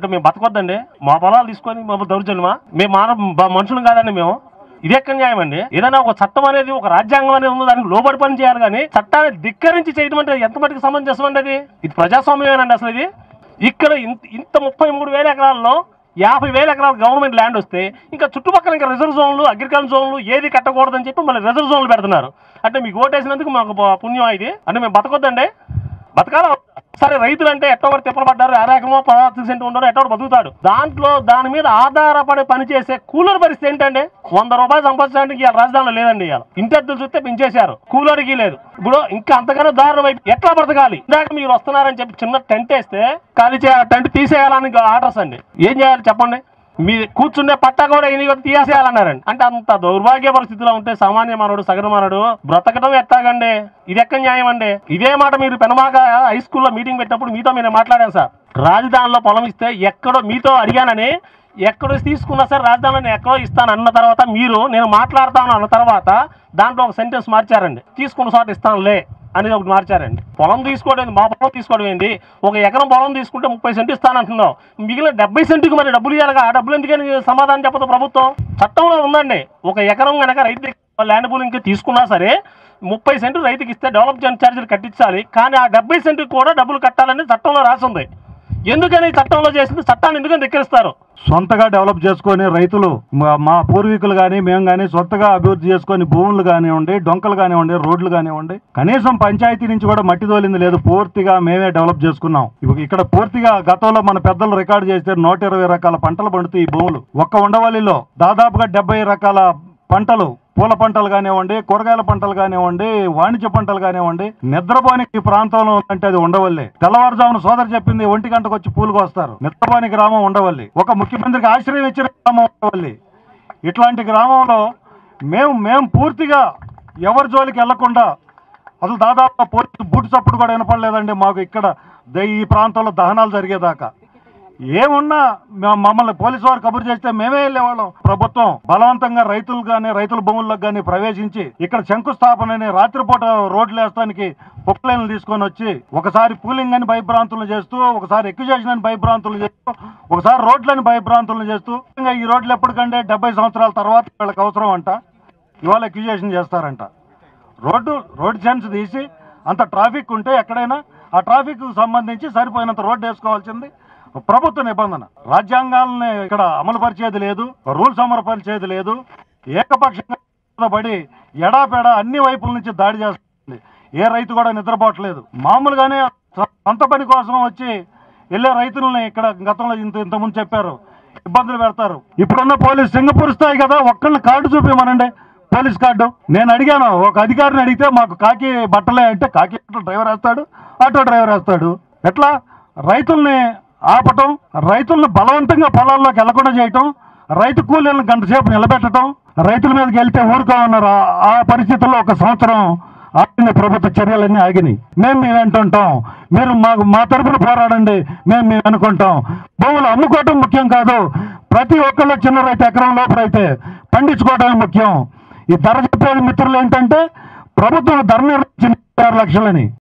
అంటే మేము బతకొద్దండి మా పొలాలు తీసుకొని మా దౌర్జన్యమా మేము మానవ బ- మనుషులు కాదండి మేము ఇది ఎక్కడ న్యాయం అండి ఏదైనా ఒక చట్టం అనేది ఒక రాజ్యాంగం అనేది ఉందో దానికి లోబడి పని చేయాలి కానీ చట్టాన్ని ధిక్కరించి చేయడం అంటే ఎంత మటుకు సమంజసం అండి అది ఇది ప్రజాస్వామ్యమేనండి అసలు ఇది ఇక్కడ ఇంత ఇంత ముప్పై మూడు వేల ఎకరాల్లో యాభై వేల ఎకరాల గవర్నమెంట్ ల్యాండ్ వస్తే ఇంకా చుట్టుపక్కల ఇంకా రిజర్వ్ జోన్లు అగ్రికల్చర్ జోన్లు ఏది కట్టకూడదని చెప్పి మళ్ళీ రిజర్వ్ జోన్లు పెడుతున్నారు అంటే మీకు ఓటేసినందుకు మాకు ప- పుణ్యం ఇది అంటే మేము బతకొద్దండి బతకాల సరే రైతులు అంటే ఎట్టో తిప్పలు పడ్డారు అరాకమో పదార్థ సెంటు ఉండరు ఎట్టో బతుకుతాడు దాంట్లో దాని మీద ఆధారపడి పనిచేసే కూలర్ పరిస్థితి ఏంటండి వంద రూపాయలు సంపాదించడానికి ఇవాళ రాజధానిలో లేదండి ఇవాళ ఇంటెత్తులు చూస్తే పెంచేశారు కూలర్కి లేదు ఇప్పుడు ఇంకా అంతకన్నా దారుణం అయిపోయి ఎట్లా బ్రతకాలి ఇందాక మీరు వస్తున్నారని చెప్పి చిన్న టెంట్ వేస్తే ఖాళీ చే టెంట్ తీసేయాలని ఆర్డర్స్ అండి ఏం చేయాలి చెప్పండి మీ కూర్చుండే పట్టా కూడా ఎన్ని కూడా తీసేయాలన్నారండి అంటే అంత దౌర్భాగ్య పరిస్థితిలో ఉంటే సామాన్య మానవుడు సగటు మానవుడు బ్రతకడం ఎట్టాగండి ఇది ఎక్కడ న్యాయం అండి ఇదే మాట మీరు పెనమాక హై స్కూల్లో మీటింగ్ పెట్టినప్పుడు మీతో నేను మాట్లాడాను సార్ రాజధానిలో పొలం ఇస్తే ఎక్కడో మీతో అడిగానని ఎక్కడో తీసుకున్నా సరే రాజధానిలో నేను ఎక్కడో ఇస్తాను అన్న తర్వాత మీరు నేను మాట్లాడతాను అన్న తర్వాత దాంట్లో ఒక సెంటెన్స్ మార్చారండి తీసుకున్న చోట ఇస్తానులే అనేది ఒకటి మార్చారండి పొలం తీసుకోవడం ఏంది? మా పొలం తీసుకోవడం ఏంది ఒక ఎకరం పొలం తీసుకుంటే ముప్పై సెంటు ఇస్తానంటున్నావు మిగిలిన డెబ్బై సెంటుకి మరి డబ్బులు ఇవ్వాలిగా ఆ డబ్బులు ఎందుకని సమాధానం చెప్పదు ప్రభుత్వం చట్టంలో ఉందండి ఒక ఎకరం కనుక రైతు ల్యాండ్ పూలింగ్ తీసుకున్నా సరే ముప్పై సెంటు రైతుకి ఇస్తే డెవలప్మెంట్ ఛార్జీలు కట్టించాలి కానీ ఆ డెబ్బై సెంటుకి కూడా డబ్బులు కట్టాలని చట్టంలో రాసి ఉంది ఎందుకని చట్టంలో చేసింది చట్టాన్ని ఎందుకని ధిక్కరిస్తారు సొంతగా డెవలప్ చేసుకొని రైతులు మా- మా పూర్వీకులు కానీ మేము కానీ సొంతగా అభివృద్ధి చేసుకొని భూములు కానివ్వండి డొంకలు కానివ్వండి రోడ్లు కానివ్వండి కనీసం పంచాయతీ నుంచి కూడా మట్టి తోలింది లేదు పూర్తిగా మేమే డెవలప్ చేసుకున్నాం ఇవి- ఇక్కడ పూర్తిగా గతంలో మన పెద్దలు రికార్డు చేస్తే నూట ఇరవై రకాల పంటలు పండుతాయి ఈ భూములు ఒక్క ఉండవల్లిలో దాదాపుగా డెబ్బై రకాల పంటలు పూల పంటలు కానివ్వండి కూరగాయల పంటలు కానివ్వండి వాణిజ్య పంటలు కానివ్వండి నిద్రపోనికి ఈ ప్రాంతంలో ఉందంటే అది ఉండవల్లి తెల్లవారుజామున సోదరు చెప్పింది ఒంటి గంటకు వచ్చి పూలు కోస్తారు నిద్రపోని గ్రామం ఉండవల్లి ఒక ముఖ్యమంత్రికి ఆశ్రయం ఇచ్చిన గ్రామం ఉండవల్లి ఇట్లాంటి గ్రామంలో మేము మేము పూర్తిగా ఎవరి జోలికి వెళ్లకుండా అసలు దాదాపు పోలీసు బూటు చప్పుడు కూడా వినపడలేదండి మాకు ఇక్కడ ద- ఈ ప్రాంతంలో దహనాలు జరిగేదాకా ఏమున్నా మ- మమ్మల్ని పోలీసు వారు కబురు చేస్తే మేమే వెళ్ళేవాళ్ళం ప్రభుత్వం బలవంతంగా రైతులు కానీ రైతుల భూములకు కానీ ప్రవేశించి ఇక్కడ శంకుస్థాపనని రాత్రిపూట రోడ్లు వేస్తానికి పొక్లైన్లు తీసుకొని వచ్చి ఒకసారి పూలింగ్ అని భయభ్రాంతులు చేస్తూ ఒకసారి ఎక్యుజేషన్ అని భయభ్రాంతులు చేస్తూ ఒకసారి రోడ్లని భయభ్రాంతులు చేస్తూ ఇంకా ఈ రోడ్లు ఎప్పటికంటే డెబ్బై సంవత్సరాల తర్వాత వీళ్ళకి అవసరం అంట ఇవాళ ఎక్యుజేషన్ చేస్తారంట రోడ్డు రోడ్ సెన్స్ తీసి అంత ట్రాఫిక్ ఉంటే ఎక్కడైనా ఆ ట్రాఫిక్ సంబంధించి సరిపోయినంత రోడ్డు వేసుకోవాల్సింది ప్రభుత్వ నిబంధన రాజ్యాంగాలని ఇక్కడ అమలు పరిచేది లేదు రూల్స్ అమలు పరిచేది లేదు ఏకపక్షంగా పడి ఎడాపెడా అన్ని వైపుల నుంచి దాడి చేస్తుంది ఏ రైతు కూడా నిద్రపోవట్లేదు మామూలుగానే సొంత పని కోసం వచ్చి వెళ్ళే రైతులని ఇక్కడ గతంలో ఇంత ఇంతకుముందు చెప్పారు ఇబ్బందులు పెడతారు ఇప్పుడున్న పోలీస్ సింగపూర్ స్థాయి కదా ఒక్కళ్ళని కార్డు చూపించమనండి పోలీస్ కార్డు నేను అడిగాను ఒక అధికారిని అడిగితే మాకు కాకి బట్టలే అంటే కాకి బట్టలు డ్రైవర్ వేస్తాడు ఆటో డ్రైవర్ వేస్తాడు ఎట్లా రైతుల్ని ఆపటం రైతుల్ని బలవంతంగా పొలాల్లోకి వెళ్లకుండా చేయటం రైతు కూలీలను గంట సేపు నిలబెట్టడం రైతుల మీదకి వెళ్తే ఊరుకోమన్నారు ఆ- ఆ పరిస్థితుల్లో ఒక సంవత్సరం ఆగిన ప్రభుత్వ చర్యలన్నీ ఆగినాయి మేము మేము అంటుంటాం మీరు మాకు మా తరపున పోరాడండి మేము మేము అనుకుంటాం భూములు అమ్ముకోవటం ముఖ్యం కాదు ప్రతి ఒక్కళ్ళు చిన్న రైతు ఎకరం లోపల అయితే పండించుకోవడమే ముఖ్యం ఈ ధర చెప్పేది మిత్రులు ఏంటంటే ప్రభుత్వం ధర నిర్ణయించింది ఆరు లక్షలని